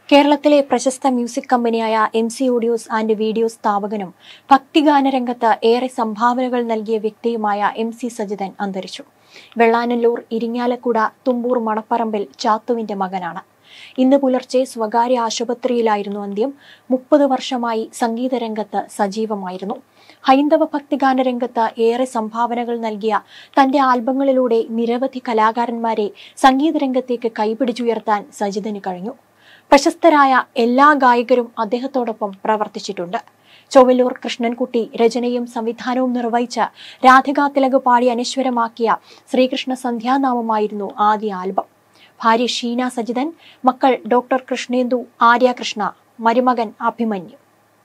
കേരളത്തിലെ പ്രശസ്ത മ്യൂസിക് കമ്പനിയായ M C audios and video സ്ഥാപകനും ഭക്തിഗാന രംഗത്ത് ഏറെ സംഭാവനകൾ നൽകിയ വ്യക്തിയുമായ എം സി സജിതൻ അന്തരിച്ചു വെള്ളാനല്ലൂർ ഇരിങ്ങാലക്കുട തുമ്പൂർ മണപ്പറമ്പിൽ ചാത്തുവിന്റെ മകനാണ് ഇന്ന് പുലർച്ചെ സ്വകാര്യ ആശുപത്രിയിലായിരുന്നു അന്ത്യം മുപ്പത് വർഷമായി സംഗീത രംഗത്ത് സജീവമായിരുന്നു ഹൈന്ദവ ഭക്തിഗാന രംഗത്ത് ഏറെ സംഭാവനകൾ നൽകിയ തന്റെ ആൽബങ്ങളിലൂടെ നിരവധി കലാകാരന്മാരെ സംഗീത രംഗത്തേക്ക് കൈപിടിച്ചുയർത്താൻ സജിതന് കഴിഞ്ഞു പ്രശസ്തരായ എല്ലാ ഗായകരും അദ്ദേഹത്തോടൊപ്പം പ്രവർത്തിച്ചിട്ടുണ്ട് ചൊവ്വല്ലൂർ കൃഷ്ണൻകുട്ടി രചനയും സംവിധാനവും നിർവഹിച്ച രാധികാ തിലക് പാടി അനശ്വരമാക്കിയ ശ്രീകൃഷ്ണ സന്ധ്യാനാമമായിരുന്നു ആദ്യ ആൽബം ഭാര്യ ഷീന സജിതൻ മക്കൾ ഡോക്ടർ കൃഷ്ണേന്ദു ആര്യ കൃഷ്ണ മരുമകൻ അഭിമന്യു